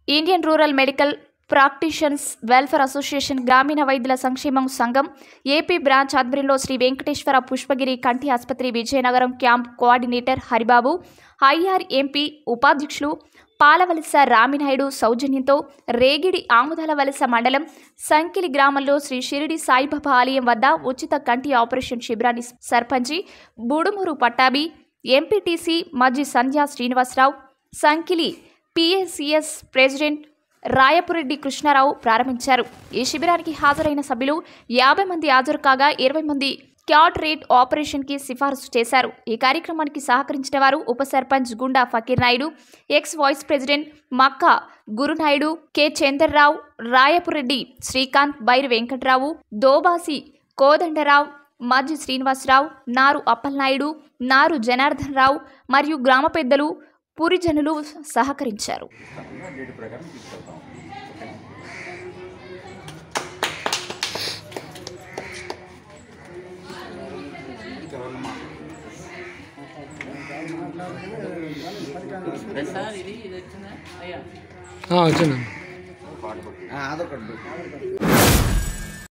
Indian rural medical practitioners welfare association గ్రామీణ వైద్యుల సంక్షేమం సంఘం ఏపీ బ్రాంచ్ ఆధ్వర్యంలో శ్రీ వెంకటేశ్వర పుష్పగిరి కంటి ఆసుపత్రి Vizianagaram camp coordinator Haribabu IRMP ఉపాధ్యక్షులు పాలవలస రామినాయుడు సౌజన్యంతో రేగిడి ఆముదాల వలస మండలం సంకిలి గ్రామంలో శ్రీ షిరిడి సాయిబాబా ఆలయం వద్ద ఉచిత కంటి ఆపరేషన్ శిబిరాన్ని sarpanch Budumuru Pattabhi MPTC Majji Sandhya Srinivasarao Sankili PSCS president Rayapureddy Krishnarao ప్రారంభించారు ఈ శిబిరానికి హాజరైన సభ్యులు యాభై మంది హాజరు కాగా ఇరవై మంది క్యాట్ రేట్ ఆపరేషన్కి సిఫారసు చేశారు ఈ కార్యక్రమానికి సహకరించిన వారు ఉప sarpanch Gunda Fakir Naidu ex vice president Makka Gurunaidu K Chandrarao Rayapureddy Srikanth Bairi Venkatrao Dobasi Kodandarao Majji Srinivasarao Naru Appalanaidu నారు జనార్దన్ రావు మరియు గ్రామ పెద్దలు పురిజనులు సహకరించారు డేట్ ప్రకారం తీసుకెళ్తాం ఓకేనా సార్ ఇది ఇది వచ్చిందా అయ్యా వచ్చిందండి పాట పట్టు ఆధార్ కార్డు